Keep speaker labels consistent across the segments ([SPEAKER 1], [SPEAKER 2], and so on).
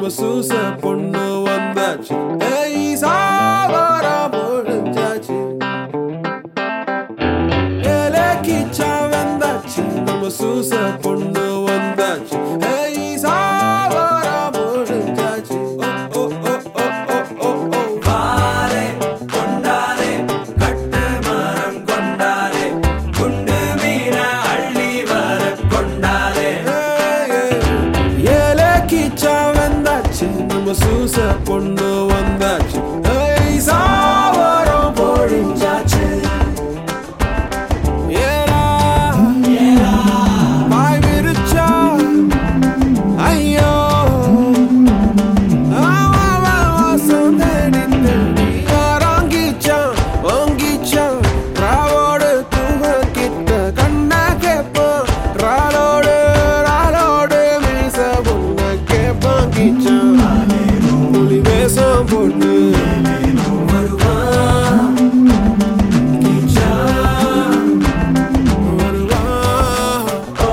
[SPEAKER 1] நம்ம சூச பொண்ணு வந்தாச்சு ஏய் சாவரம் முடிஞ்சாச்சு ஏலேக்கிச்சா வந்தாச்சு நம்ம சூச பொண்ணு வந்தாச்சு ஏய் சாவரம் முடிஞ்சாச்சு ஓ ஓ ஓ ஓ ஓ ஓ ஓ
[SPEAKER 2] வாரே கொண்டாரே கட்டு மரம் கொண்டாரே குண்டு மீன அள்ளி வர கொண்டாரே
[SPEAKER 1] ஏலேக்கிச்சா வந்தாச்சு நம்ம சூச பொண்ணு வந்தாச்சு ஏய் சாவரம் பொழிஞ்சாச்சு ஏலா வாய் விரிச்சா ஐயோ ஆவா, வா, வாசம் தேடி தேடி ஆராங்கிச்சான், வாங்கிச்சான். ராவோடு தூங்க கிட்ட கண்ணா கேட்பான். ராலோடு, ராலோடு மீச பொண்ண கேட்பான் கிச்சான். புலி வேஷம் போட்டு வருவான். கிச்சான். வருவான்.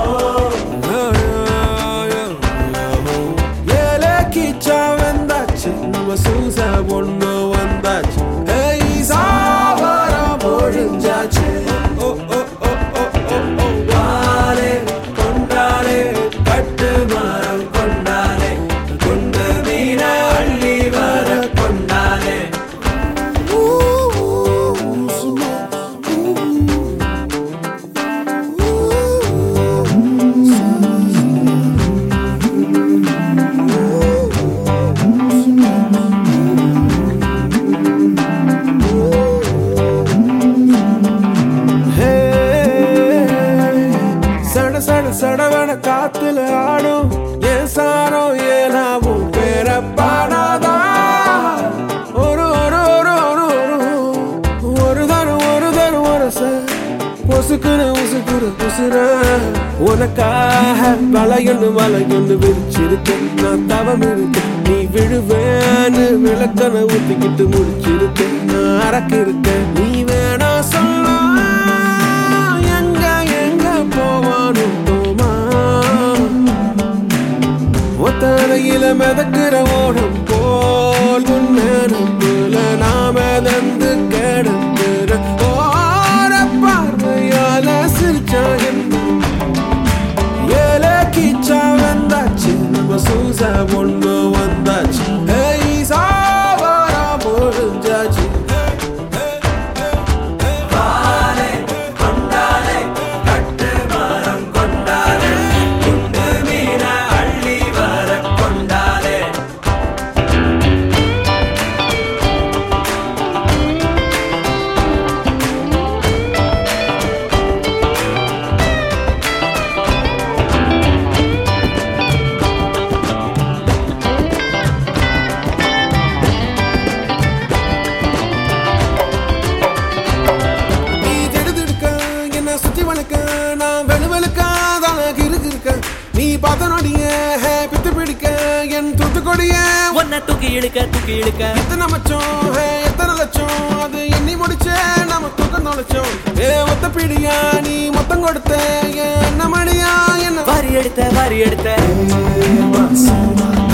[SPEAKER 1] ஏலேக்கிச்சா வந்தாச்சு நம்ம சூச பொண்ணு வந்தாச்சு ஏய் சாவரம் பொழிஞ்சாச்சு ஓ ஓ ஓ ஓ ஓ ஓ
[SPEAKER 2] வாரே கொண்டாரே கட்டு மரம் கொண்டாரே குண்டு மீன அள்ளி வர கொண்டாரே
[SPEAKER 1] ஹே, சட சட சடவன காத்துல ஆடும் ஏன் சாரோ ஏனாவும் பேர பாடாதா ஒரு ஒரு ஒரு ஒரு ஒரு ஒரு தரம் ஒரு தரம் ஒரு பொசுக்குற உசுக்குற உசுர உனக்காக வளையொன்று வளையொன்று விரிச்சிருக்கேன் நான் தவம் இருக்கேன் நீ விழுவேன்னு விளக்கண ஊத்திக்கிட்டு முடிச்சிருக்கேன் நான் அரக்கு இருக்கேன் நீ வேணா சொல்ல எங்க எங்க போவானும் தோமா ஒத்தரையில மிதக்கிற ஓடம் போல் முன்னேறப்புல நாம தந்து கிடந்துற ஓர பார்வையால சிரிச்சா என்ன ஏலே கிச்சா வந்தாச்சு நம்ம சூச பொண்ணு வந்தாச்சு ஏய் சாவாரா முடிஞ்சாச்சு
[SPEAKER 2] வாரே கொண்டாரே கட்டு மரம் கொண்டாரே குண்டு மீன அள்ளி வர கொண்டாரே
[SPEAKER 1] நீ திடுதிடுக்க என்ன சுத்தி வளைக்க நான் வெளுவெளுக்க தான கிறுக்கு இருக்க நீ பார்த்த நொடிய ஹே, பித்து பிடிக்க என் தூத்துக்கொடிய
[SPEAKER 3] உன்னை தூக்கி இழுக்க தூக்கி இழுக்க
[SPEAKER 1] எத்தனை மச்சம் ஹே, எத்தனை லட்சம் அது எண்ணி முடிச்சே நம்ம தூக்கம் தொலைச்சோம் ஏ மொத்த பிடியா நீ மொத்தம் கொடுத்த என்ன மணியா என்ன
[SPEAKER 3] வாரி எடுத்த வாரி எடுத்த
[SPEAKER 1] மாசமா